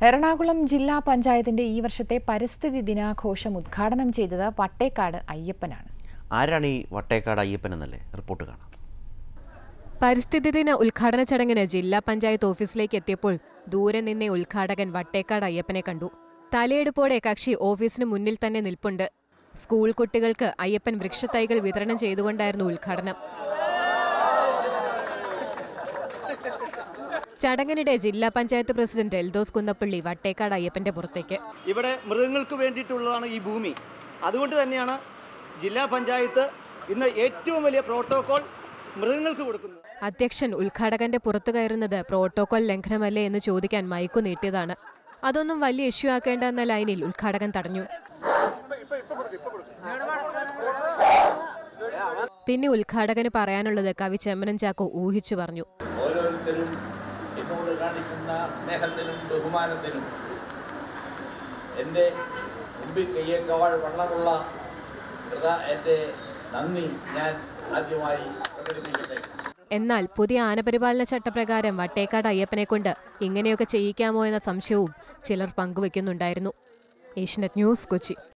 എറണാകുളം ജില്ലാ പഞ്ചായത്തിന്റെ ഈ വർഷത്തെ പരിസ്ഥിതി ദിനാഘോഷം ഉദ്ഘാടനം ചെയ്തത് വട്ടേക്കാട് അയ്യപ്പനാണ് ആരാണ് ഈ വട്ടേക്കാട് അയ്യപ്പൻ എന്നല്ലേ റിപ്പോർട്ട് കാണാം പരിസ്ഥിതി ദിന ഉദ്ഘാടന ചടങ്ങിന് ജില്ലാ പഞ്ചായത്ത് ഓഫീസിലേക്ക് എത്തിയപ്പോൾ ദൂരെ നിന്നേ ഉദ്ഘാടകൻ വട്ടേക്കാട് അയ്യപ്പനെ കണ്ടു തലയെടുപ്പോടെ കക്ഷി ഓഫീസിന് മുന്നിൽ തന്നെ നിൽപ്പുണ്ട് സ്കൂൾ കുട്ടികൾക്ക് അയ്യപ്പൻ വൃക്ഷത്തൈകൾ വിതരണം ചെയ്തുകൊണ്ടായിരുന്നു ഉദ്ഘാടനം ചടങ്ങിനിടെ ജില്ലാ പഞ്ചായത്ത് പ്രസിഡന്റ് എൽദോസ് കുന്നപ്പള്ളി വട്ടേക്കാട് അയ്യപ്പന്റെ പുറത്തേക്ക് ഇവിടെ മൃഗങ്ങൾക്ക് വേണ്ടിയിട്ടുള്ളതാണ് ഈ ഭൂമി അതുകൊണ്ട് തന്നെയാണ് ജില്ലാ പഞ്ചായത്ത് ഇന്ന് ഏറ്റവും വലിയ പ്രോട്ടോകോൾ മൃഗങ്ങൾക്ക് കൊടുക്കുന്നത് അധ്യക്ഷൻ ഉദ്ഘാടകന്റെ പുറത്തു കയറുന്നത് പ്രോട്ടോകോൾ ലംഘനമല്ലേ എന്ന് ചോദിക്കാൻ മൈക്കു നീട്ടിയതാണ് അതൊന്നും വലിയ ഇഷ്യൂ ആക്കേണ്ട എന്ന ലൈനിൽ ഉദ്ഘാടകൻ തടഞ്ഞു പിന്നെ ഉദ്ഘാടകന് പറയാനുള്ളത് കവി ചെമ്മനം ചാക്കോ ഊഹിച്ചു പറഞ്ഞു ഓരോരുത്തരും എന്നോട് കാണിക്കുന്ന സ്നേഹത്തിനും ബഹുമാനത്തിനും എൻ്റെ മുമ്പിൽ കയ്യേക്കാൾ വണ്ണമുള്ള കൃത എൻ്റെ നന്ദി ഞാൻ ആദ്യമായി പ്രകടിപ്പിക്കട്ടെ എന്നാൽ പുതിയ ആനപരിപാലന ചട്ടപ്രകാരം വട്ടേക്കാട് അയ്യപ്പനെ കൊണ്ട് ഇങ്ങനെയൊക്കെ ചെയ്യിക്കാമോ എന്ന സംശയവും ചിലർ പങ്കുവെക്കുന്നുണ്ടായിരുന്നു ഏഷ്യനെറ്റ് ന്യൂസ് കൊച്ചി